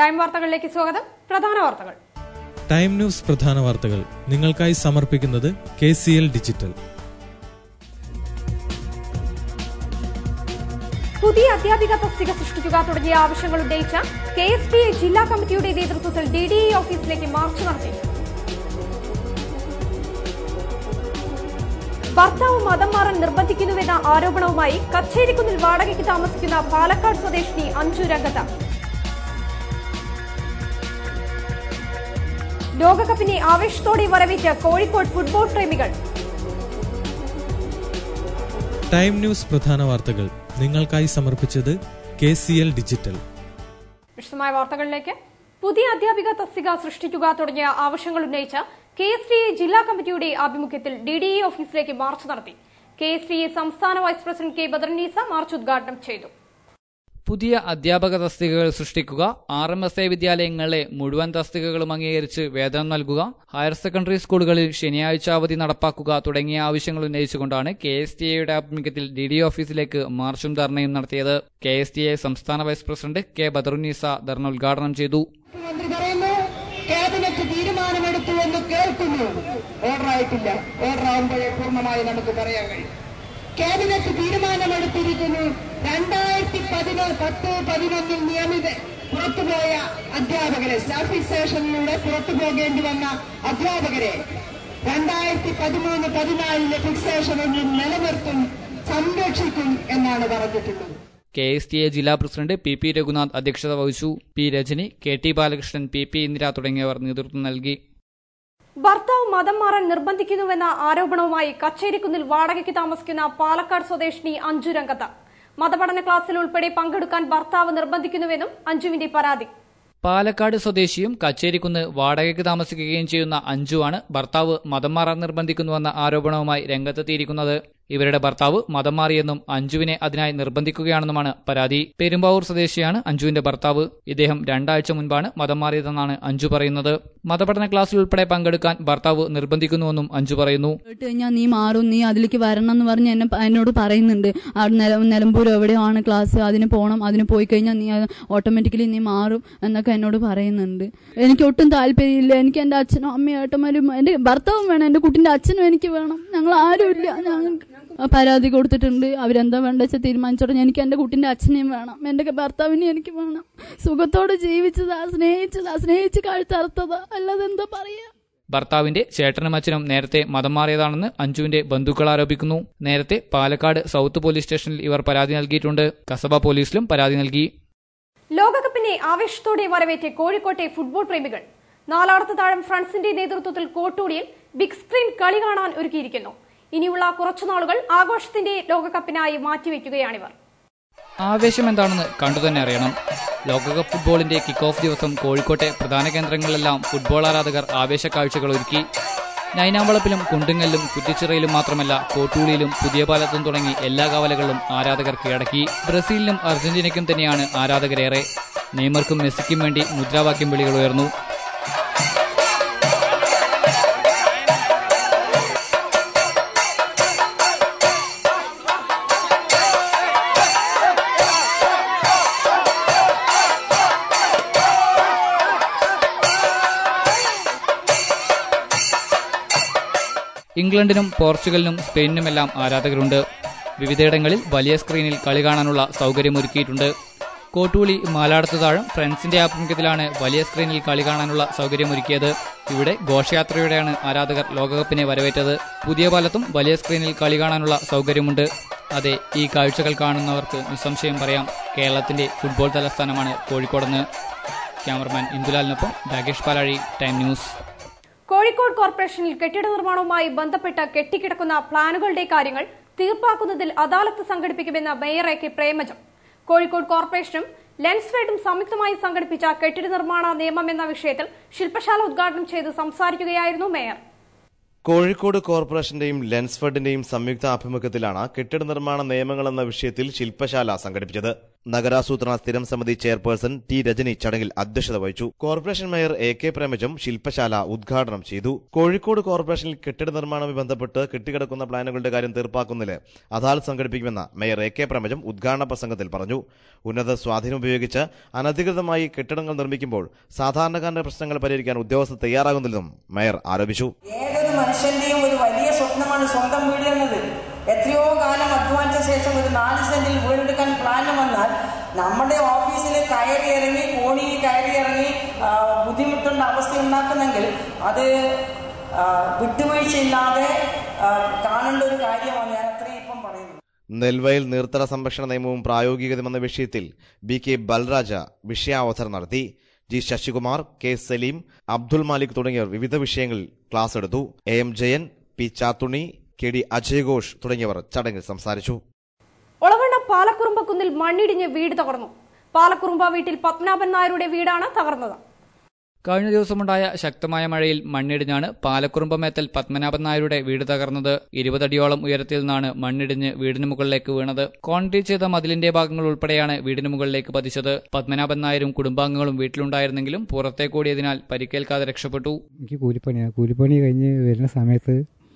time വാർത്തകളിലേക്ക് സ്വാഗതം പ്രധാന വാർത്തകൾ ടൈം ന്യൂസ് പ്രധാന വാർത്തകൾ നിങ്ങൾക്കായി സമർപ്പിക്കുന്നത് കെ സി എൽ ഡിജിറ്റൽ പുതിയ അധ്യാപിക തസ്തിക സൃഷ്ടിക്കുക തുടങ്ങിയ ആവശ്യങ്ങൾ ഉന്നയിച്ച കെ എസ് പി എ ജില്ലാ കമ്മിറ്റിയുടെ നേതൃത്വത്തിൽ ഡി ഡി ഇ ഓഫീസിലേക്ക് മാർച്ച് നടത്തി ഭർത്താവ് മതം മാറാൻ നിർബന്ധിക്കുന്നുവെന്ന ആരോപണവുമായി കച്ചേരിക്കുന്നിൽ വാടകയ്ക്ക് താമസിക്കുന്ന പാലക്കാട് സ്വദേശിനി അഞ്ജു രംഗത്ത് ലോകകപ്പിനെ ആവേശത്തോടെ വരവേറ്റ് കോഴിക്കോട് ഫുട്ബോൾ പ്രേമികൾ ടൈം ന്യൂസ് പ്രധാന വാർത്തകൾ നിങ്ങൾക്കായി സമർപ്പിച്ചത് കെ സി എൽ ഡിജിറ്റൽ വിശദമായ വാർത്തകളിലേക്ക് പുതിയ അധ്യാപിക തസ്തിക സൃഷ്ടിക്കുക തുടങ്ങിയ ആവശ്യങ്ങൾ ഉന്നയിച്ച കെ എസ് ടി എ ജില്ലാ കമ്മിറ്റിയുടെ ആഭിമുഖ്യത്തിൽ ഡി ഡി ഇ ഓഫീസിലേക്ക് മാർച്ച് നടത്തി കെ എസ് ടി എ സംസ്ഥാന vice president K Badarunnisa march ഉദ്ഘാടനം ചെയ്തു പുതിയ അധ്യാപക തസ്തികകൾ സൃഷ്ടിക്കുക ആർ എം എസ് എ വിദ്യാലയങ്ങളിലെ മുഴുവൻ തസ്തികകളും അംഗീകരിച്ച് വേതനം നൽകുക ഹയർ സെക്കൻഡറി സ്കൂളുകളിൽ ശനിയാഴ്ച അവധി നടപ്പാക്കുക തുടങ്ങിയ ആവശ്യങ്ങൾ ഉന്നയിച്ചുകൊണ്ടാണ് കെ എസ് ടി എയുടെ ആഭിമുഖ്യത്തിൽ ഡി ഡി ഓഫീസിലേക്ക് മാർച്ചും ധർണയും നടത്തിയത് കെ എസ് ടി എ സംസ്ഥാന വൈസ് പ്രസിഡന്റ് കെ ബദറുന്നീസ ധർണ ഉദ്ഘാടനം ചെയ്തു മുഖ്യമന്ത്രി പറയുന്നു ക്യാബിനറ്റ് തീരുമാനമെടുത്തു എന്ന് കേൾക്കുന്നു ഓർഡർ ആയിട്ടില്ല ഓർഡർ ആകുമ്പോഴേ പൂർണ്ണമായി നമുക്ക് പറയാൻ കഴിയും ക്യാബിനറ്റ് തീരുമാനമെടുത്തിരിക്കുന്നു രണ്ടായിരത്തി പതിനൊ പത്ത് പതിനൊന്നിൽ നിയമിത പുറത്തുപോയ അധ്യാപകരെ സ്റ്റാഫ് ഫിക്സേഷനിലൂടെ പുറത്തു പോകേണ്ടി വന്ന അധ്യാപകരെ രണ്ടായിരത്തി പതിമൂന്ന് പതിനാലിലെ ഫിക്സേഷനിൽ നിലനിർത്തും സംരക്ഷിക്കും എന്നാണ് പറഞ്ഞിട്ടുള്ളത് കെ എസ് ടി എ ജില്ലാ പ്രസിഡന്റ് പി പി രഘുനാഥ് അധ്യക്ഷത വഹിച്ചു P Rajani K T Balakrishnan P P Indira തുടങ്ങിയവർ നേതൃത്വം നൽകി ഭർത്താവ് മതം മാറാൻ നിർബന്ധിക്കുന്നുവെന്ന ആരോപണവുമായി കച്ചേരിക്കുന്നിൽ വാടകയ്ക്ക് താമസിക്കുന്ന പാലക്കാട് സ്വദേശിനി അഞ്ജു രംഗത്ത് മതപഠന ക്ലാസ്സിൽ ഉൾപ്പെടെ പങ്കെടുക്കാൻ ഭർത്താവ് നിർബന്ധിക്കുന്നുവെന്നും അഞ്ജുവിന്റെ പരാതി പാലക്കാട് സ്വദേശിയും കച്ചേരിക്കുന്ന് വാടകയ്ക്ക് താമസിക്കുകയും ചെയ്യുന്ന അഞ്ജുവാണ് ഭർത്താവ് മതം മാറാൻ നിർബന്ധിക്കുന്നുവെന്ന ആരോപണവുമായി രംഗത്തെത്തിയിരിക്കുന്നത് ഇവരുടെ ഭർത്താവ് മതം മാറിയെന്നും അഞ്ജുവിനെ അതിനായി നിർബന്ധിക്കുകയാണെന്നുമാണ് പരാതി പെരുമ്പാവൂർ സ്വദേശിയാണ് അഞ്ജുവിന്റെ ഭർത്താവ് ഇദ്ദേഹം രണ്ടാഴ്ച മുൻപാണ് മതം മാറിയതെന്നാണ് അഞ്ജു പറയുന്നത് മതപഠന ക്ലാസ്സിൽ ഉൾപ്പെടെ പങ്കെടുക്കാൻ ഭർത്താവ് നിർബന്ധിക്കുന്നുവെന്നും അഞ്ജു പറയുന്നു കേട്ട് കഴിഞ്ഞാൽ നീ മാറും നീ അതിലേക്ക് വരണം എന്ന് പറഞ്ഞ് എന്നെ എന്നോട് പറയുന്നുണ്ട് അവിടെ നില നിലമ്പൂർ എവിടെയാണ് ക്ലാസ് അതിന് പോകണം അതിന് പോയി കഴിഞ്ഞാൽ നീ ഓട്ടോമാറ്റിക്കലി നീ മാറും എന്നൊക്കെ എന്നോട് പറയുന്നുണ്ട് എനിക്ക് ഒട്ടും താല്പര്യമില്ല എനിക്ക് എൻ്റെ അച്ഛനും അമ്മയും ഏട്ടന്മാരും എൻ്റെ ഭർത്താവും വേണം എൻ്റെ കുട്ടിൻ്റെ അച്ഛനും എനിക്ക് വേണം ഞങ്ങൾ ആരുമില്ല ഞങ്ങൾക്ക് പരാതി കൊടുത്തിട്ടുണ്ട് അവരെന്താ വേണ്ട വെച്ചാൽ തീരുമാനിച്ചോട്ടെ എനിക്ക് എൻ്റെ കുട്ടിൻ്റെ അച്ഛനെയും വേണം എൻ്റെ ഭർത്താവിനെയും എനിക്ക് വേണം സുഖത്തോടെ ജീവിച്ചതാ സ്നേഹിച്ചതാ സ്നേഹിച്ച് കഴുത്തറുത്തതാ അല്ലാതെ എന്താ പറയാ ഭർത്താവിന്റെ ചേട്ടനും അച്ഛനും നേരത്തെ മതം മാറിയതാണെന്ന് അഞ്ജുവിന്റെ ബന്ധുക്കൾ ആരോപിക്കുന്നു നേരത്തെ പാലക്കാട് സൗത്ത് പോലീസ് സ്റ്റേഷനിൽ ഇവർ പരാതി നൽകിയിട്ടുണ്ട് കസബ പോലീസിലും പരാതി നൽകി ലോകകപ്പിനെ ആവേശത്തോടെ വരവേറ്റ് കോഴിക്കോട്ടെ ഫുട്ബോൾ പ്രേമികൾ നാലാടത്ത് താഴം ഫ്രണ്ട്സിന്റെ നേതൃത്വത്തിൽ കോട്ടൂടിയിൽ ബിഗ് സ്ക്രീൻ കളി കാണാൻ ഒരുക്കിയിരിക്കുന്നു ഇനിയുള്ള കുറച്ചുനാളുകൾ ആഘോഷത്തിന്റെ ലോകകപ്പിനായി മാറ്റിവെക്കുകയാണിവർ ആവേശം എന്താണെന്ന് കണ്ടുതന്നെ അറിയണം ലോകകപ്പ് ഫുട്ബോളിന്റെ കിക്ക് ഓഫ് ദിവസം കോഴിക്കോട്ടെ പ്രധാന കേന്ദ്രങ്ങളിലെല്ലാം ഫുട്ബോൾ ആരാധകർ ആവേശ കാഴ്ചകൾ ഒരുക്കി നൈനാമ്പളപ്പിലും കുണ്ടുങ്ങലിലും കുറ്റിച്ചിറയിലും മാത്രമല്ല കോട്ടൂളിയിലും പുതിയ പാലത്തും തുടങ്ങി എല്ലാ കവലകളിലും ആരാധകർ കീഴടക്കി ബ്രസീലിനും അർജന്റീനയ്ക്കും തന്നെയാണ് ആരാധകരേറെ നെയ്മർക്കും മെസ്സിക്കും വേണ്ടി മുദ്രാവാക്യം വിളികൾ ഉയർന്നു ഇംഗ്ലണ്ടിനും പോർച്ചുഗലിനും സ്പെയിനിനുമെല്ലാം ആരാധകരുണ്ട് വിവിധയിടങ്ങളിൽ വലിയ സ്ക്രീനിൽ കളി കാണാനുള്ള സൗകര്യമൊരുക്കിയിട്ടുണ്ട് കോട്ടൂളി മാലാടത്ത് താഴം ഫ്രണ്ട്സിന്റെ ആഭിമുഖ്യത്തിലാണ് വലിയ സ്ക്രീനിൽ കളി കാണാനുള്ള സൗകര്യമൊരുക്കിയത് ഇവിടെ ഘോഷയാത്രയോടെയാണ് ആരാധകർ ലോകകപ്പിനെ വരവേറ്റത് പുതിയ പാലത്തും വലിയ സ്ക്രീനിൽ കളി കാണാനുള്ള സൗകര്യമുണ്ട് അതെ ഈ കാഴ്ചകൾ കാണുന്നവർക്ക് നിസ്സംശയം പറയാം കേരളത്തിന്റെ ഫുട്ബോൾ തലസ്ഥാനമാണ് കോഴിക്കോടെന്ന് ക്യാമറമാൻ ഇന്ദുലാലിനൊപ്പം രാകേഷ് പാലാഴി ടൈം ന്യൂസ് കോഴിക്കോട് കോർപ്പറേഷനിൽ കെട്ടിട നിർമ്മാണവുമായി ബന്ധപ്പെട്ട കെട്ടിക്കിടക്കുന്ന പ്ലാനുകളുടെ കാര്യങ്ങൾ തീർപ്പാക്കുന്നതിൽ അദാലത്ത് സംഘടിപ്പിക്കുമെന്ന് mayor A K Premajam Kozhikode കോർപ്പറേഷനും ലെൻസ്ഫെഡും സംയുക്തമായി സംഘടിപ്പിച്ച കെട്ടിട നിർമ്മാണ നിയമം എന്ന വിഷയത്തിൽ ശില്പശാല ഉദ്ഘാടനം ചെയ്ത് സംസാരിക്കുകയായിരുന്നു മേയർ കോഴിക്കോട് കോർപ്പറേഷന്റെയും ലെൻസ്ഫെഡിന്റെയും സംയുക്ത ആഭിമുഖ്യത്തിലാണ് കെട്ടിട നിർമ്മാണ നിയമങ്ങൾ എന്ന വിഷയത്തിൽ ശില്പശാല സംഘടിപ്പിച്ചത് നഗരാസൂത്രണ സ്ഥിരം സമിതി ചെയർപേഴ്സൺ ടി രജനി ചടങ്ങിൽ അധ്യക്ഷത വഹിച്ചു corporation mayor A K Premajam ശില്പശാല ഉദ്ഘാടനം ചെയ്തു കോഴിക്കോട് കോർപ്പറേഷനിൽ കെട്ടിട നിർമ്മാണവുമായി ബന്ധപ്പെട്ട് കെട്ടിക്കിടക്കുന്ന പ്ലാനുകളുടെ കാര്യം തീർപ്പാക്കുന്നതിന് അദാലത്ത് സംഘടിപ്പിക്കുമെന്ന് മേയർ എ കെ പ്രേമജം ഉദ്ഘാടന പ്രസംഗത്തിൽ പറഞ്ഞു ഉന്നത സ്വാധീനം ഉപയോഗിച്ച് അനധികൃതമായി കെട്ടിടങ്ങൾ നിർമ്മിക്കുമ്പോൾ സാധാരണക്കാരന്റെ പ്രശ്നങ്ങൾ പരിഹരിക്കാൻ ഉദ്യോഗസ്ഥർ തയ്യാറാകുന്നില്ലെന്നും മേയർ ആരോപിച്ചു ഏതൊരു മനുഷ്യന്റെയും ഒരു വലിയ സ്വപ്നമാണ് സ്വന്തം വീട് എന്നത് എത്രയോ കാലം അധ്വാനിച്ച ശേഷം ഒരു നാല് സെന്റിൽ വീടെടുക്കാൻ പ്ലാൻ വന്നാൽ നമ്മുടെ ഓഫീസിൽ കയറി ഇറങ്ങി കോണിയിൽ കയറി ഇറങ്ങി ആ, ബുദ്ധിമുട്ടുന്ന അവസ്ഥ ഉണ്ടാക്കുന്നെങ്കിൽ അത് ആ, വിട്ടുവീഴ്ചയില്ലാതെ ആ, കാണേണ്ട ഒരു കാര്യമാണ് ഞാൻ അത്രയും ഇപ്പം പറയുന്നത് നെൽവയൽ നീർത്തട സംരക്ഷണ നിയമവും പ്രായോഗികതയെന്ന വിഷയത്തിൽ ബി കെ ബൽരാജ വിഷയാവതരണം നടത്തി ജി ശശികുമാർ കെ സലീം അബ്ദുൽ മാലിക് തുടങ്ങിയവർ വിവിധ വിഷയങ്ങളിൽ ക്ലാസ് എടുത്തു A M Jayan P Chathunni K D Ajay Ghosh തുടങ്ങിയവർ ചടങ്ങിൽ സംസാരിച്ചു ഒളവണ്ണ പാലക്കുറുമ്പക്കുന്നിൽ മണ്ണിടിഞ്ഞ് വീട് തകർന്നു പാലക്കുറുമ്പ വീട്ടിൽ പത്മനാഭൻ നായരുടെ വീടാണ് തകർന്നത് കഴിഞ്ഞ ദിവസമുണ്ടായ ശക്തമായ മഴയിൽ മണ്ണിടിഞ്ഞാണ് പാലക്കുറുമ്പമേത്തൽ പത്മനാഭൻ നായരുടെ വീട് തകർന്നത് ഇരുപതടിയോളം ഉയരത്തിൽ നിന്നാണ് മണ്ണിടിഞ്ഞ് വീടിന് മുകളിലേക്ക് വീണത് കോൺക്രീറ്റ് ചെയ്ത മതിലിന്റെ ഭാഗങ്ങൾ ഉൾപ്പെടെയാണ് വീടിന് മുകളിലേക്ക് പതിച്ചത് പത്മനാഭൻ നായരും കുടുംബാംഗങ്ങളും വീട്ടിലുണ്ടായിരുന്നെങ്കിലും പുറത്തേക്ക് ഓടിയതിനാൽ പരിക്കേൽക്കാതെ രക്ഷപ്പെട്ടു എനിക്ക് കൂലിപ്പണിയാണ് കൂലിപ്പണി കഴിഞ്ഞ് വരുന്ന സമയത്ത്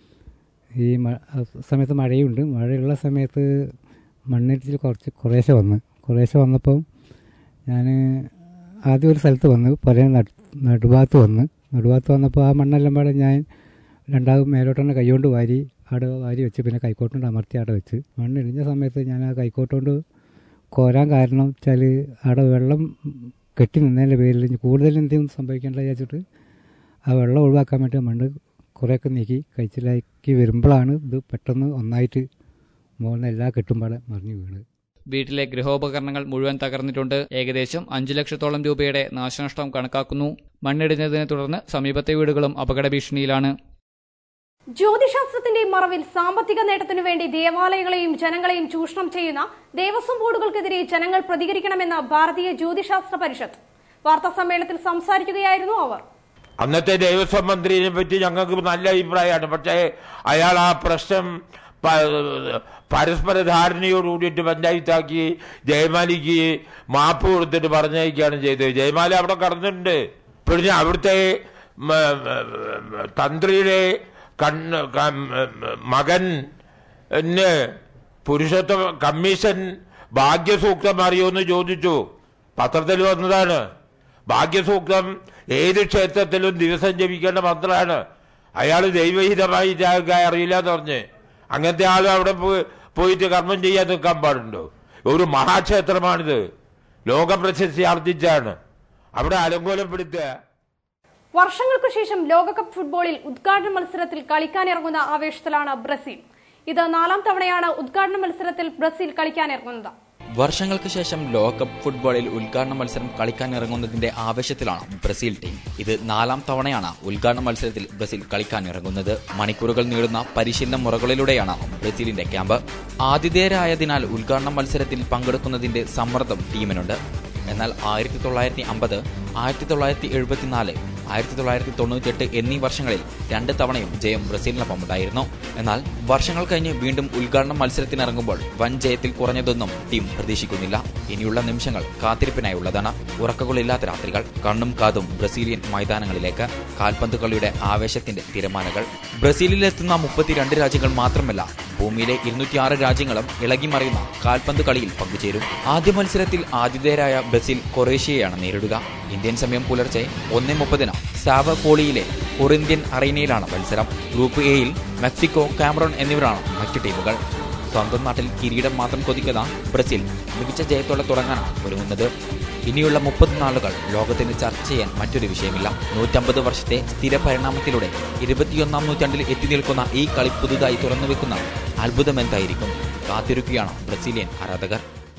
ഈ മ- സമയത്ത് മഴയുണ്ട് മഴയുള്ള സമയത്ത് മണ്ണിടിച്ചിൽ കുറച്ച് കുറേശ്ശെ വന്ന് കുറേശ്ശെ വന്നപ്പം ഞാൻ ആദ്യം ഒരു സ്ഥലത്ത് വന്ന് പുര നടു നടുഭാഗത്ത് വന്ന് നടുഭാഗത്ത് വന്നപ്പോൾ ആ മണ്ണെല്ലാം പാടെ ഞാൻ രണ്ടാമത് മേലോട്ടെന്നെ കൈകൊണ്ട് വാരി അവിടെ വാരി വെച്ച് പിന്നെ കൈക്കോട്ടുകൊണ്ട് അമർത്തി അവിടെ വെച്ച് മണ്ണിടിഞ്ഞ സമയത്ത് ഞാൻ ആ കൈക്കോട്ടുകൊണ്ട് കോരാൻ കാരണം വെച്ചാൽ അവിടെ വെള്ളം കെട്ടി നിന്നതിൻ്റെ പേരിൽ ഇനി കൂടുതൽ എന്തെങ്കിലും സംഭവിക്കേണ്ട വിചാരിച്ചിട്ട് ആ വെള്ളം ഒഴിവാക്കാൻ വേണ്ടി മണ്ണ് കുറേയൊക്കെ നീക്കി കഴിച്ചിലാക്കി വരുമ്പോഴാണ് ഇത് പെട്ടെന്ന് ഒന്നായിട്ട് മുകളിൽ എല്ലാ കെട്ടുമ്പാടെ മറിഞ്ഞു വീണ് വീട്ടിലെ ഗൃഹോപകരണങ്ങൾ മുഴുവൻ തകർന്നിട്ടുണ്ട് ഏകദേശം അഞ്ചു ലക്ഷത്തോളം രൂപയുടെ നാശനഷ്ടം കണക്കാക്കുന്നു മണ്ണിടിഞ്ഞതിനെ തുടർന്ന് സമീപത്തെ വീടുകളും അപകട ഭീഷണിയിലാണ് ജ്യോതിശാസ്ത്രത്തിന്റെ മറവിൽ സാമ്പത്തിക നേട്ടത്തിനു വേണ്ടി ദേവാലയങ്ങളെയും ജനങ്ങളെയും ചൂഷണം ചെയ്യുന്ന ദേവസ്വം ബോർഡുകൾക്കെതിരെ ജനങ്ങൾ പ്രതികരിക്കണമെന്ന് ഭാരതീയ ജ്യോതിശാസ്ത്ര പരിഷത്ത് വാർത്താ സമ്മേളനത്തിൽ സംസാരിക്കുകയായിരുന്നു അവർ അന്നത്തെ ദേവസ്വം മന്ത്രിയെ പറ്റി ഞങ്ങൾക്ക് നല്ല അഭിപ്രായമാണ് പക്ഷേ അയാൾ ആ പ്രശ്നം പ- പരസ്പര ധാരണയോട് കൂടിയിട്ട് പഞ്ചായത്താക്കി ജയമാലിക്ക് മാപ്പ് കൊടുത്തിട്ട് പറഞ്ഞയക്കുകയാണ് ചെയ്തത് ജയമാല അവിടെ കടന്നിട്ടുണ്ട് പിന്നെ അവിടുത്തെ മ- മ- തന്ത്രിയുടെ കണ്ണ് ക- മകൻ ന് പുരുഷത്വ കമ്മീഷൻ ഭാഗ്യസൂക്തം അറിയുമെന്ന് ചോദിച്ചു പത്രത്തിൽ വന്നതാണ് ഭാഗ്യസൂക്തം ഏത് ക്ഷേത്രത്തിലും ദിവസം ജപിക്കേണ്ട മന്ത്രമാണ് അയാൾ ദൈവഹിതമായി ഇതാക്കാൻ അറിയില്ല എന്ന് പറഞ്ഞ് അങ്ങനത്തെ ആൾ അവിടെ പോയി- പോയിട്ട് കർമ്മം ചെയ്യാൻ നിൽക്കാൻ പാടുണ്ടോ ഒരു മഹാക്ഷേത്രമാണിത് ലോക പ്രശസ്തി ആർജിച്ചാണ് അവിടെ അലങ്കോലപ്പെടുത്തുക വർഷങ്ങൾക്കു ശേഷം ലോകകപ്പ് ഫുട്ബോളിൽ ഉദ്ഘാടന മത്സരത്തിൽ കളിക്കാനിറങ്ങുന്ന ആവേശത്തിലാണ് ബ്രസീൽ ഇത് നാലാം തവണയാണ് ഉദ്ഘാടന മത്സരത്തിൽ ബ്രസീൽ കളിക്കാനിറങ്ങുന്നത് വർഷങ്ങൾക്ക് ശേഷം ലോകകപ്പ് ഫുട്ബോളിൽ ഉദ്ഘാടന മത്സരം കളിക്കാനിറങ്ങുന്നതിന്റെ ആവേശത്തിലാണ് ബ്രസീൽ ടീം ഇത് നാലാം തവണയാണ് ഉദ്ഘാടന മത്സരത്തിൽ ബ്രസീൽ കളിക്കാനിറങ്ങുന്നത് മണിക്കൂറുകൾ നീളുന്ന പരിശീലന മുറകളിലൂടെയാണ് ബ്രസീലിന്റെ ക്യാമ്പ് ആതിഥേയരായതിനാൽ ഉദ്ഘാടന മത്സരത്തിൽ പങ്കെടുക്കുന്നതിന്റെ സമ്മർദ്ദം ടീമിനുണ്ട് എന്നാൽ ആയിരത്തി തൊള്ളായിരത്തി അമ്പത് ആയിരത്തി തൊള്ളായിരത്തി എഴുപത്തിനാല് ആയിരത്തി തൊള്ളായിരത്തി തൊണ്ണൂറ്റിയെട്ട് എന്നീ വർഷങ്ങളിൽ രണ്ട് തവണയും ജയം ബ്രസീലിനൊപ്പം ഉണ്ടായിരുന്നു എന്നാൽ വർഷങ്ങൾ കഴിഞ്ഞ് വീണ്ടും ഉദ്ഘാടന മത്സരത്തിനിറങ്ങുമ്പോൾ വൻ ജയത്തിൽ കുറഞ്ഞതൊന്നും ടീം പ്രതീക്ഷിക്കുന്നില്ല ഇനിയുള്ള നിമിഷങ്ങൾ കാത്തിരിപ്പിനായുള്ളതാണ് ഉറക്കങ്ങളില്ലാത്ത രാത്രികൾ കണ്ണും കാതും ബ്രസീലിയൻ മൈതാനങ്ങളിലേക്ക് കാൽപന്ത് കളിയുടെ ആവേശത്തിന്റെ തിരമാലകൾ ബ്രസീലിലെത്തുന്ന മുപ്പത്തിരണ്ട് രാജ്യങ്ങൾ മാത്രമല്ല ഭൂമിയിലെ ഇരുന്നൂറ്റിയാറ് രാജ്യങ്ങളും ഇളകിമറിയുന്ന കാൽപന്ത് കളിയിൽ പങ്കുചേരും ആദ്യ മത്സരത്തിൽ ആതിഥേയരായ ബ്രസീൽ കൊറേഷ്യയാണ് നേരിടുക ഇന്ത്യൻ സമയം പുലർച്ചെ ഒന്നേ മുപ്പതിന് സാവപോളിയിലെ കൊറിന്ത്യൻ അറീനയിലാണ് മത്സരം ഗ്രൂപ്പ് എയിൽ മെക്സിക്കോ കാമറോൺ എന്നിവരാണ് മറ്റു ടീമുകൾ സ്വന്തം നാട്ടിൽ കിരീടം മാത്രം കൊതിക്കുന്ന ബ്രസീൽ മികച്ച ജയത്തോടെ തുടങ്ങാനാണ് ഒരുങ്ങുന്നത് ഇനിയുള്ള മുപ്പത് നാളുകൾ ലോകത്തിന് ചർച്ച ചെയ്യാൻ മറ്റൊരു വിഷയമില്ല നൂറ്റമ്പത് വർഷത്തെ സ്ഥിര പരിണാമത്തിലൂടെ ഇരുപത്തിയൊന്നാം നൂറ്റാണ്ടിൽ എത്തി നിൽക്കുന്ന ഈ കളി പുതുതായി തുറന്നുവെക്കുന്ന അത്ഭുതമെന്തായിരിക്കും കാത്തിരിക്കുകയാണ് ബ്രസീലിയൻ ആരാധകർ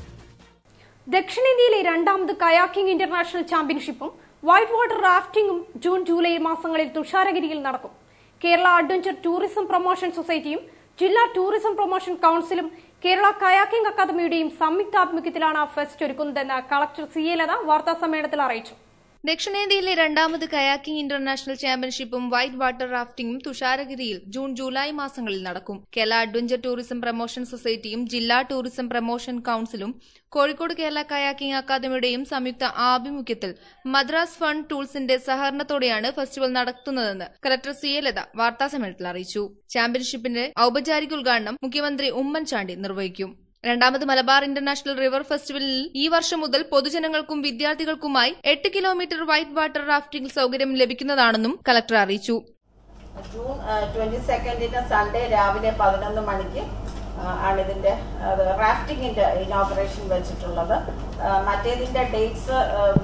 ദക്ഷിണേന്ത്യയിലെ രണ്ടാമത് കയാക്കിംഗ് ഇന്റർനാഷണൽ ചാമ്പ്യൻഷിപ്പും വൈറ്റ് വാട്ടർ റാഫ്റ്റിംഗും ജൂൺ ജൂലൈ മാസങ്ങളിൽ തുഷാരഗിരിയിൽ നടക്കും കേരള അഡ്വഞ്ചർ ടൂറിസം പ്രൊമോഷൻ സൊസൈറ്റിയും ജില്ലാ ടൂറിസം പ്രൊമോഷൻ കൌൺസിലും കേരള കയാക്കിംഗ് അക്കാദമിയുടെയും സംയുക്താഭിമുഖ്യത്തിലാണ് ഫെസ്റ്റ് ഒരുക്കുന്നതെന്ന് കളക്ടർ സി എ ലത വാർത്താസമ്മേളനത്തിൽ അറിയിച്ചു ദക്ഷിണേന്ത്യയിലെ രണ്ടാമത് കയാക്കിംഗ് ഇന്റർനാഷണൽ ചാമ്പ്യൻഷിപ്പും വൈറ്റ് വാട്ടർ റാഫ്റ്റിംഗും തുഷാരഗിരിയിൽ ജൂൺ ജൂലൈ മാസങ്ങളിൽ നടക്കും കേരള അഡ്വഞ്ചർ ടൂറിസം പ്രൊമോഷൻ സൊസൈറ്റിയും ജില്ലാ ടൂറിസം പ്രൊമോഷൻ കൌൺസിലും കോഴിക്കോട് കേരള കയാക്കിംഗ് അക്കാദമിയുടെയും സംയുക്ത ആഭിമുഖ്യത്തിൽ മദ്രാസ് ഫണ്ട് ടൂൾസിന്റെ സഹകരണത്തോടെയാണ് ഫെസ്റ്റിവൽ നടത്തുന്നതെന്ന് കലക്ടർ സി എ ലത വാർത്താസമ്മേളനത്തിൽ അറിയിച്ചു ചാമ്പ്യൻഷിപ്പിന്റെ ഔപചാരിക ഉദ്ഘാടനം മുഖ്യമന്ത്രി ഉമ്മൻചാണ്ടി നിർവഹിക്കും രണ്ടാമത് മലബാർ ഇന്റർനാഷണൽ റിവർ ഫെസ്റ്റിവലിൽ ഈ വർഷം മുതൽ പൊതുജനങ്ങൾക്കും വിദ്യാർത്ഥികൾക്കുമായി എട്ട് കിലോമീറ്റർ വൈറ്റ് വാട്ടർ റാഫ്റ്റിംഗ് സൌകര്യം ലഭിക്കുന്നതാണെന്നും കലക്ടർ അറിയിച്ചു ജൂൺ ട്വന്റി സെക്കൻഡിന് സൺഡേ രാവിലെ പതിനൊന്ന് മണിക്ക് ആ, ആണ് ഇതിന്റെ റാഫ്റ്റിംഗിന്റെ ഇനോഗ്രേഷൻ വെച്ചിട്ടുള്ളത് ആ, മറ്റേതിന്റെ ഡേറ്റ്സ്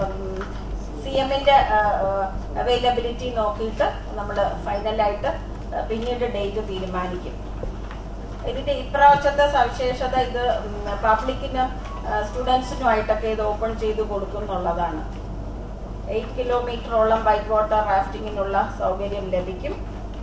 സി എമ്മിന്റെ അവൈലബിലിറ്റി നോക്കിയിട്ട് നമ്മൾ ഫൈനലായിട്ട് പിന്നീട് ഡേറ്റ് തീരുമാനിക്കും ഇതിന്റെ ഇപ്രാവശ്യത്തെ സവിശേഷത ഇത് പബ്ലിക്കിന് സ്റ്റുഡൻസിനുമായിട്ടൊക്കെ ഇത് ഓപ്പൺ ചെയ്ത് കൊടുക്കുന്നുള്ളതാണ് എയ്റ്റ് കിലോമീറ്ററോളം വൈറ്റ് വാട്ടർ റാഫ്റ്റിങ്ങിനുള്ള സൗകര്യം ലഭിക്കും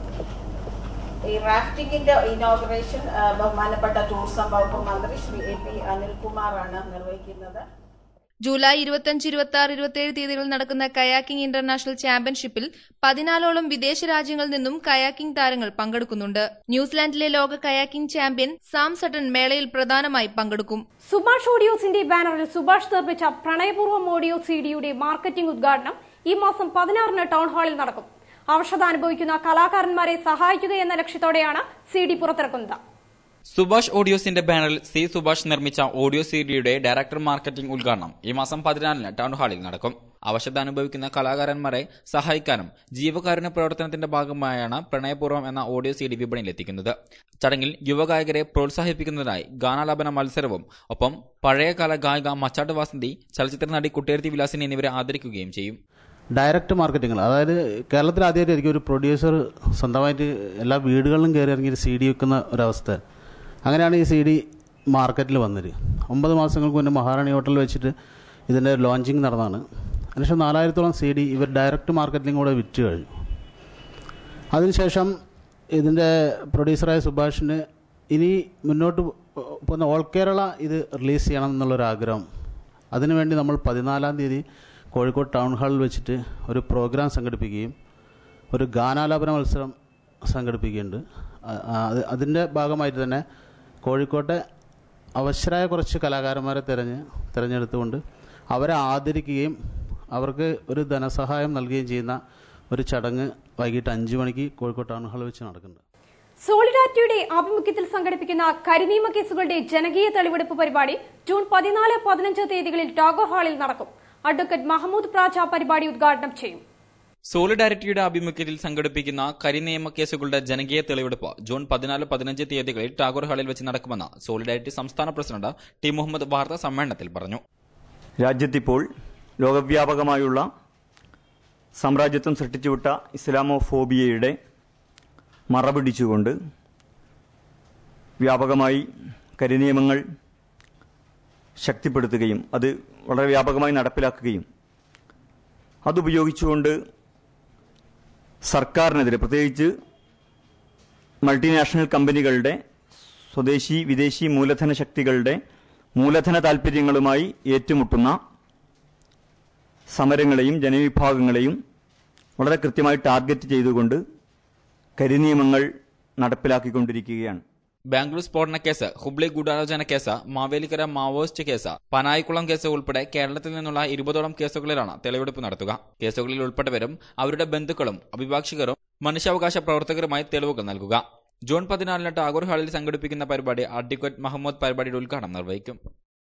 ഈ റാഫ്റ്റിംഗിന്റെ ഇനോഗ്രേഷൻ ബഹുമാനപ്പെട്ട ടൂറിസം വകുപ്പ് മന്ത്രി ശ്രീ എ പി അനിൽകുമാറാണ് നിർവഹിക്കുന്നത് ജൂലൈ ഇരുപത്തിയഞ്ച് ഇരുപത്തി ആറ് ഇരുപത്തിയേഴ് തീയതികളിൽ നടക്കുന്ന കയാക്കിംഗ് ഇന്റർനാഷണൽ ചാമ്പ്യൻഷിപ്പിൽ പതിനാലോളം വിദേശ രാജ്യങ്ങളിൽ നിന്നും കയാക്കിംഗ് താരങ്ങൾ പങ്കെടുക്കുന്നുണ്ട് ന്യൂസിലാൻഡിലെ ലോക കയാക്കിംഗ് ചാമ്പ്യൻ സാം സട്ടൺ മേളയിൽ പ്രധാനമായി പങ്കെടുക്കും സുഭാഷ് ഓഡിയോസിന്റെ ബാനറിൽ സുഭാഷ് നിർമ്മിച്ച പ്രണയപൂർവ്വം ഓഡിയോ സിഡിയുടെ മാർക്കറ്റിംഗ് ഉദ്ഘാടനം ഈ മാസം പതിനാറിന് ടൗൺ ഹാളിൽ നടക്കും അവശത അനുഭവിക്കുന്ന കലാകാരന്മാരെ സഹായിക്കുക എന്ന ലക്ഷ്യത്തോടെയാണ് സി ഡി പുറത്തിറക്കുന്നത് സുഭാഷ് ഓഡിയോസിന്റെ ബാനറിൽ സി സുഭാഷ് നിർമ്മിച്ച ഓഡിയോ സീഡിയുടെ ഡയറക്ടർ മാർക്കറ്റിംഗ് ഉദ്ഘാടനം ഈ മാസം പതിനാലിന് ടൗൺ ഹാളിൽ നടക്കും അവശത അനുഭവിക്കുന്ന കലാകാരന്മാരെ സഹായിക്കാനും ജീവകാരുണ്യ പ്രവർത്തനത്തിന്റെ ഭാഗമായാണ് പ്രണയപൂർവ്വം എന്ന ഓഡിയോ സി ഡി വിപണിയിലെത്തിക്കുന്നത് ചടങ്ങിൽ യുവഗായകരെ പ്രോത്സാഹിപ്പിക്കുന്നതിനായി ഗാനാലാപന മത്സരവും ഒപ്പം പഴയകാല ഗായിക മച്ചാട്ട് വാസന്തി ചലച്ചിത്ര നടി കുട്ടിയർത്തി വിലാസിനി എന്നിവരെ ആദരിക്കുകയും ചെയ്യും ഡയറക്റ്റ് മാർക്കറ്റിംഗ് അതായത് കേരളത്തിൽ ആദ്യമായിട്ടായിരിക്കും ഒരു പ്രൊഡ്യൂസർ സ്വന്തമായിട്ട് എല്ലാ വീടുകളിലും കയറി ഇറങ്ങി ഒരു സി ഡി വെക്കുന്ന ഒരവസ്ഥ അങ്ങനെയാണ് ഈ സി ഡി മാർക്കറ്റിൽ വന്നത് ഒമ്പത് മാസങ്ങൾക്ക് മുന്നേ മഹാറാണി ഹോട്ടലിൽ വെച്ചിട്ട് ഇതിൻ്റെ ലോഞ്ചിങ് നടന്നതാണ് അതിനുശേഷം നാലായിരത്തോളം സി ഡി ഇവർ ഡയറക്റ്റ് മാർക്കറ്റിംഗ് വിറ്റ് കഴിഞ്ഞു അതിനുശേഷം ഇതിൻ്റെ പ്രൊഡ്യൂസറായ സുഭാഷിന് ഇനി മുന്നോട്ട് പോകുന്ന ഓൾ കേരള ഇത് റിലീസ് ചെയ്യണം എന്നുള്ളൊരാഗ്രഹം അതിനുവേണ്ടി നമ്മൾ പതിനാലാം തീയതി കോഴിക്കോട് ടൗൺ ഹാളിൽ വെച്ചിട്ട് ഒരു പ്രോഗ്രാം സംഘടിപ്പിക്കുകയും ഒരു ഗാനാലാപന മത്സരം സംഘടിപ്പിക്കുന്നുണ്ട് അ- അത് അതിൻ്റെ ഭാഗമായിട്ട് തന്നെ കോഴിക്കോട്ടെ അവശരായ കുറച്ച് കലാകാരന്മാരെ തിരഞ്ഞ് തിരഞ്ഞെടുത്തുകൊണ്ട് അവരെ ആദരിക്കുകയും അവർക്ക് ഒരു ധനസഹായം നൽകുകയും ചെയ്യുന്ന ഒരു ചടങ്ങ് വൈകിട്ട് അഞ്ച് മണിക്ക് കോഴിക്കോട് ടൗൺ ഹാളിൽ വെച്ച് നടക്കുന്നുണ്ട് സോളിഡാരിറ്റിയുടെ ആഭിമുഖ്യത്തിൽ സംഘടിപ്പിക്കുന്ന കരിനിയമ കേസുകളുടെ ജനകീയ തെളിവെടുപ്പ് പരിപാടി ജൂൺ പതിനാല് പതിനഞ്ച് തീയതികളിൽ ടാഗോർ ഹാളിൽ നടക്കും അഡ്വക്കേറ്റ് മഹമ്മൂദ് പ്രാജ പരിപാടി ഉദ്ഘാടനം ചെയ്യും സോളിഡാരിറ്റിയുടെ ആഭിമുഖ്യത്തിൽ സംഘടിപ്പിക്കുന്ന കരിനിയമ കേസുകളുടെ ജനകീയ തെളിവെടുപ്പ് ജൂൺ പതിനാല് പതിനഞ്ച് തീയതികളിൽ ടാഗോർ ഹാളിൽ വെച്ച് നടക്കുമെന്ന് സോളിഡാരിറ്റി സംസ്ഥാന പ്രസിഡന്റ് ടി മുഹമ്മദ് വാർത്താ സമ്മേളനത്തിൽ പറഞ്ഞു രാജ്യത്തിപ്പോൾ ലോകവ്യാപകമായുള്ള സാമ്രാജ്യത്വം സൃഷ്ടിച്ചുവിട്ട ഇസ്ലാമോഫോബിയയുടെ മറപിടിച്ചുകൊണ്ട് വ്യാപകമായി കരിനിയമങ്ങൾ ശക്തിപ്പെടുത്തുകയും അത് വളരെ വ്യാപകമായി നടപ്പിലാക്കുകയും അതുപയോഗിച്ചുകൊണ്ട് സർക്കാരിനെതിരെ പ്രത്യേകിച്ച് മൾട്ടിനാഷണൽ കമ്പനികളുടെ സ്വദേശി വിദേശി മൂലധന ശക്തികളുടെ മൂലധന താൽപ്പര്യങ്ങളുമായി ഏറ്റുമുട്ടുന്ന സമരങ്ങളെയും ജനവിഭാഗങ്ങളെയും വളരെ കൃത്യമായി ടാർഗറ്റ് ചെയ്തുകൊണ്ട് കരിനിയമങ്ങൾ നടപ്പിലാക്കിക്കൊണ്ടിരിക്കുകയാണ് ബാംഗ്ലൂർ സ്ഫോടന കേസ് ഹുബ്ലി ഗൂഢാലോചന case Mavelikkara Maoist case Panayikulam case ഉൾപ്പെടെ കേരളത്തിൽ നിന്നുള്ള ഇരുപതോളം കേസുകളിലാണ് തെളിവെടുപ്പ് നടത്തുക കേസുകളിൽ ഉൾപ്പെട്ടവരും അവരുടെ ബന്ധുക്കളും അഭിഭാഷകരും മനുഷ്യാവകാശ പ്രവർത്തകരുമായി തെളിവുകൾ നൽകുക ജൂൺ പതിനാലിന് ടാഗോർ ഹാളിൽ സംഘടിപ്പിക്കുന്ന പരിപാടി അഡ്വക്കേറ്റ് മുഹമ്മദ് പരിപാടിയുടെ ഉദ്ഘാടനം നിർവഹിക്കും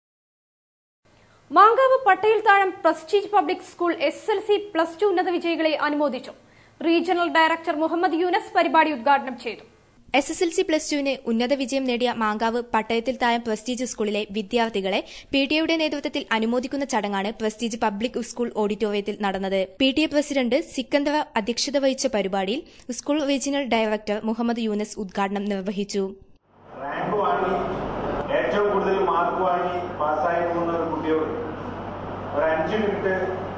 മാങ്കാവ് പട്ടയിൽ താഴം Prestige public school S L C plus two ഉന്നത വിജയികളെ അനുമോദിച്ചു റീജിയണൽ ഡയറക്ടർ മുഹമ്മദ് യൂനസ് പരിപാടി ഉദ്ഘാടനം ചെയ്തു S S L C plus ടുവിന് ഉന്നത വിജയം നേടിയ മാങ്കാവ് പട്ടയത്തിൽ താഴം പ്രസ്റ്റീജ് സ്കൂളിലെ വിദ്യാർത്ഥികളെ പി ടി എയുടെ നേതൃത്വത്തിൽ അനുമോദിക്കുന്ന ചടങ്ങാണ് പ്രസ്റ്റീജ് പബ്ലിക് സ്കൂൾ ഓഡിറ്റോറിയത്തിൽ നടന്നത് P T A president Sikandar അധ്യക്ഷത വഹിച്ച പരിപാടിയിൽ school regional director Muhammad Yunus ഉദ്ഘാടനം നിർവഹിച്ചു റാങ്ക് വാങ്ങി ഏറ്റവും കൂടുതൽ മാർക്ക് വാങ്ങി പാസ്സായി പോകുന്ന ഒരു കുട്ടിയോട് ഒരു അഞ്ച് മിനിറ്റ്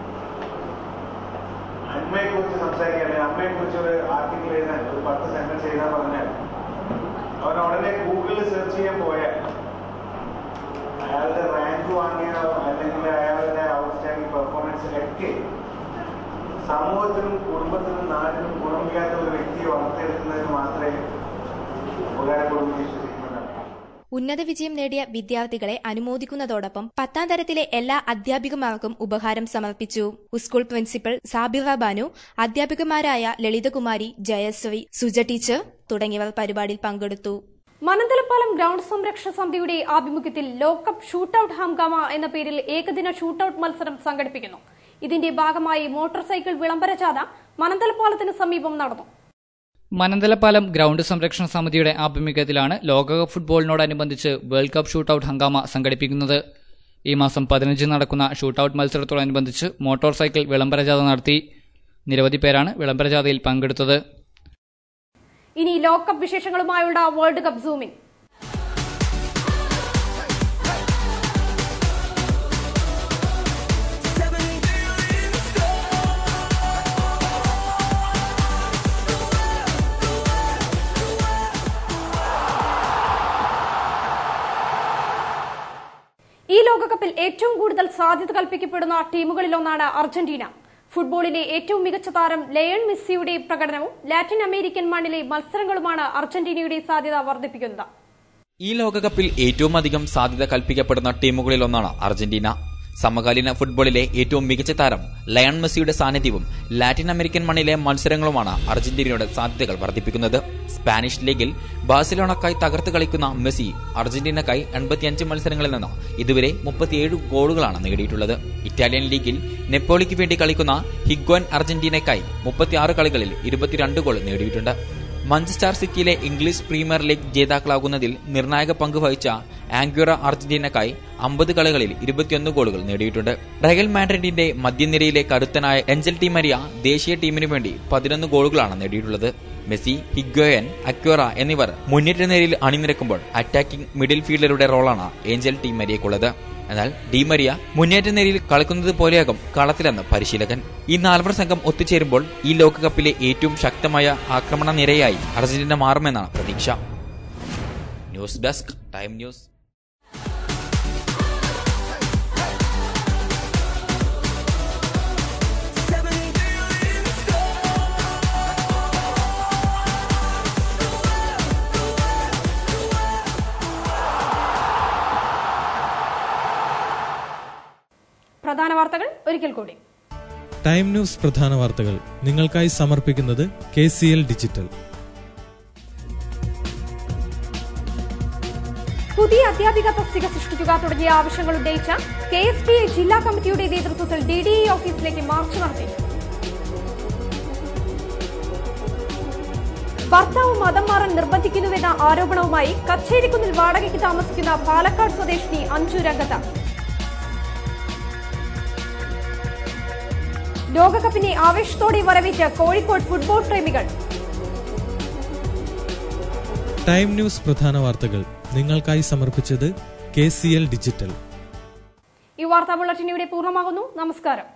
അമ്മയെ കുറിച്ച് സംസാരിക്കാൻ അല്ലെങ്കിൽ അമ്മയെ കുറിച്ച് ഒരു ആർട്ടിക്കിൾ എഴുതാൻ ഒരു പത്ത് സെന്റൻസ് എഴുതാൻ പറഞ്ഞാൽ അവൻ ഉടനെ ഗൂഗിളിൽ സെർച്ച് ചെയ്യാൻ പോയാൽ അയാളുടെ റാങ്ക് വാങ്ങിയ അല്ലെങ്കിൽ അയാളുടെ ഔട്ട്സ്റ്റാൻഡിംഗ് പെർഫോമൻസിലൊക്കെ സമൂഹത്തിനും കുടുംബത്തിനും നാടിനും ഗുണമില്ലാത്ത ഒരു വ്യക്തിയെ വളർത്തിയെടുക്കുന്നതിന് മാത്രമേ ഉപകാരപ്പെടുമെന്ന് വിശ്വസിക്കുന്നുണ്ട് ഉന്നത വിജയം നേടിയ വിദ്യാർത്ഥികളെ അനുമോദിക്കുന്നതോടൊപ്പം പത്താം തരത്തിലെ എല്ലാ അധ്യാപികമാർക്കും ഉപഹാരം സമർപ്പിച്ചു സ്കൂൾ പ്രിൻസിപ്പൽ സാബിറ ബാനു അധ്യാപികമാരായ ലളിതകുമാരി ജയശ്രീ സുജ ടീച്ചർ തുടങ്ങിയവർ പരിപാടിയിൽ പങ്കെടുത്തു മനന്തലപ്പാലം ഗ്രൌണ്ട് സംരക്ഷണ സമിതിയുടെ ആഭിമുഖ്യത്തിൽ ലോകകപ്പ് ഷൂട്ടൌട്ട് ഹംഗാമ എന്ന പേരിൽ ഏകദിന ഷൂട്ടൌട്ട് മത്സരം സംഘടിപ്പിക്കുന്നു ഇതിന്റെ ഭാഗമായി മോട്ടോർ സൈക്കിൾ വിളംബര ജാഥ മനന്തലപ്പാലത്തിന് സമീപം നടന്നു മനന്തലപ്പാലം ഗ്രൗണ്ട് സംരക്ഷണ സമിതിയുടെ ആഭിമുഖ്യത്തിലാണ് ലോകകപ്പ് ഫുട്ബോളിനോടനുബന്ധിച്ച് വേൾഡ് കപ്പ് ഷൂട്ടൌട്ട് ഹംഗാമ സംഘടിപ്പിക്കുന്നത് ഈ മാസം പതിനഞ്ചിന് നടക്കുന്ന ഷൂട്ടൌട്ട് മത്സരത്തോടനുബന്ധിച്ച് മോട്ടോർ സൈക്കിൾ വിളംബര ജാഥ നടത്തി നിരവധി പേരാണ് വിളംബര ജാഥയിൽ പങ്കെടുത്തത് ഇനി ലോകകപ്പ് വിശേഷങ്ങളുമായുള്ള വേൾഡ് കപ്പ് സൂമിൻ ഈ ലോകകപ്പിൽ ഏറ്റവും കൂടുതൽ സാധ്യത കൽപ്പിക്കപ്പെടുന്ന ടീമുകളിലൊന്നാണ് അർജന്റീന ഫുട്ബോളിലെ ഏറ്റവും മികച്ച താരം ലയൺ മെസ്സിയുടെ പ്രകടനവും ലാറ്റിൻ അമേരിക്കൻ മണ്ണിലെ മത്സരങ്ങളുമാണ് അർജന്റീനയുടെ സാധ്യത വർദ്ധിപ്പിക്കുന്നത് ഈ ലോകകപ്പിൽ ഏറ്റവും അധികം സാധ്യത കൽപ്പിക്കപ്പെടുന്ന ടീമുകളിലൊന്നാണ് അർജന്റീന സമകാലീന ഫുട്ബോളിലെ ഏറ്റവും മികച്ച താരം ലയൺ മെസ്സിയുടെ സാന്നിധ്യവും ലാറ്റിൻ അമേരിക്കൻ മണ്ണിലെ മത്സരങ്ങളുമാണ് അർജന്റീനയുടെ സാധ്യതകൾ വർദ്ധിപ്പിക്കുന്നത് സ്പാനിഷ് ലീഗിൽ ബാഴ്സലോണക്കായി തകർത്ത് കളിക്കുന്ന മെസ്സി അർജന്റീനക്കായി എൺപത്തിയഞ്ച് മത്സരങ്ങളിൽ നിന്ന് ഇതുവരെ മുപ്പത്തിയേഴ് ഗോളുകളാണ് നേടിയിട്ടുള്ളത് ഇറ്റാലിയൻ ലീഗിൽ നെപ്പോളിക്ക് വേണ്ടി കളിക്കുന്ന ഹിഗ്വൻ അർജന്റീനയ്ക്കായി മുപ്പത്തിയാറ് കളികളിൽ ഇരുപത്തിരണ്ട് ഗോൾ നേടിയിട്ടുണ്ട് മഞ്ചസ്റ്റർ സിറ്റിയിലെ ഇംഗ്ലീഷ് പ്രീമിയർ ലീഗ് ജേതാക്കളാകുന്നതിൽ നിർണായക പങ്ക് വഹിച്ച ആംഗ്യുറ അർജന്റീനക്കായി അമ്പത് കളികളിൽ ഇരുപത്തിയൊന്ന് ഗോളുകൾ നേടിയിട്ടുണ്ട് റയൽ മാഡ്രിഡിന്റെ മധ്യനിരയിലെ കരുത്തനായ എഞ്ചൽ ടി മരിയ ദേശീയ ടീമിനു വേണ്ടി പതിനൊന്ന് ഗോളുകളാണ് നേടിയിട്ടുള്ളത് മെസ്സി ഹിഗ്വയൻ അക്വറ എന്നിവർ മുന്നേറ്റ നിരയിൽ അണിനിരക്കുമ്പോൾ അറ്റാക്കിംഗ് മിഡിൽ ഫീൽഡറുടെ റോളാണ് ഏഞ്ചൽ ടീം മരിയക്കുള്ളത് എന്നാൽ ഡി മരിയ മുന്നേറ്റ നിരയിൽ കളിക്കുന്നത് പോലെയാകും കളത്തിലെന്ന് പരിശീലകൻ ഈ നാൽവർ സംഘം ഒത്തുചേരുമ്പോൾ ഈ ലോകകപ്പിലെ ഏറ്റവും ശക്തമായ ആക്രമണ നിരയായി അർജന്റീന മാറുമെന്നാണ് പ്രതീക്ഷ ന്യൂസ് ഡെസ്ക് ടൈം ന്യൂസ് പ്രധാന വാർത്തകൾ ഒരിക്കൽ കൂടി ടൈം ന്യൂസ് പ്രധാന വാർത്തകൾ നിങ്ങൾക്കായി സമർപ്പിക്കുന്നത് കെ സി എൽ ഡിജിറ്റൽ പുതിയ അധ്യാപിക തസ്തിക സൃഷ്ടിക്കുക തുടങ്ങിയ ആവശ്യങ്ങൾ ഉന്നയിച്ച കെ എസ് പി ഐ ജില്ലാ കമ്മിറ്റിയുടെ നേതൃത്വത്തിൽ ഡി ഡി ഇ ഓഫീസിലേക്ക് മാർച്ച് നടത്തി ഭർത്താവ് മതം മാറാൻ നിർബന്ധിക്കുന്നുവെന്ന ആരോപണവുമായി കച്ചേരിക്കുന്നിൽ വാടകയ്ക്ക് താമസിക്കുന്ന പാലക്കാട് സ്വദേശിനി അഞ്ജു രംഗത്ത് ലോകകപ്പിനെ ആവേശത്തോടെ വരവേറ്റ് കോഴിക്കോട് ഫുട്ബോൾ പ്രേമികൾ ടൈം ന്യൂസ് പ്രധാന വാർത്തകൾ നിങ്ങൾക്കായി സമർപ്പിച്ചത് കെ സി എൽ ഡിജിറ്റൽ ഈ വാർത്താ ബുള്ളറ്റിൻ ഇവിടെ പൂർണ്ണമാകുന്നു നമസ്കാരം